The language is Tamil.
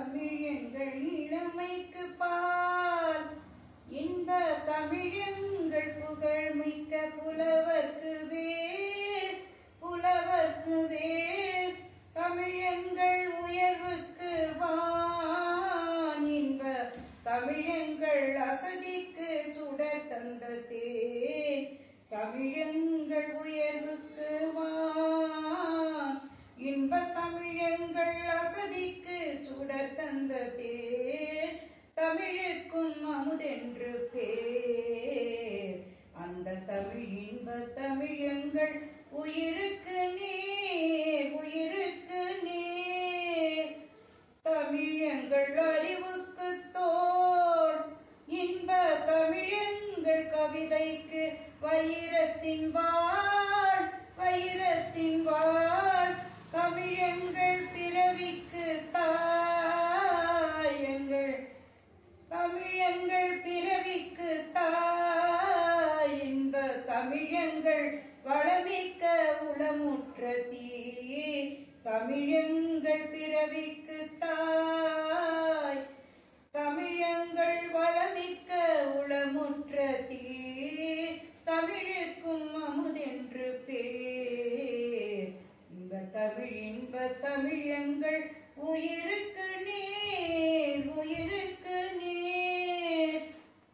தமிழ் எங்கள் இளமைக்கு பால் இன்ப தமிழ் எங்கள் புகழ்மிக்க புலவர்க்கு வேர் புலவர்க்கு வேர் தமிழ் எங்கள் உயர்வுக்கு வான் இன்ப தமிழ் எங்கள் அசதிக்கு சுடர் தந்த தேன் தமிழ் எங்கள் உயர்வுக்கு வான் இன்ப தமிழ் எங்கள் அசதிக்கு சுடர் தந்த தேர் தமிழுக்கும் அமுதென்று பேர் அந்த தமிழ் இன்ப தமிழ் எங்கள் உயிருக்கு நேர் உயிருக்கு நேர் தமிழ் எங்கள் அறிவுக்கு தோல் இன்ப தமிழ் எங்கள் கவிதைக்கு வைரத்தின் வாழ் வைரத்தின் வாழ் தமிழ் எங்கள் பிறவிக்கு தாய் எங்கள் தமிழ் எங்கள் பிறவிக்கு தாய் இன்ப தமிழ் எங்கள் வளமிக்க உளமுற்ற தீ தமிழ் எங்கள் பிறவிக்கு தாய் தமிழங்கள் வளமிக்க உளமுற்ற தீ தமிழுக்கும் அமுதென்று பேர் இன்ப தமிழ் இன்ப தமிழ் எங்கள் உயிருக்கு நீ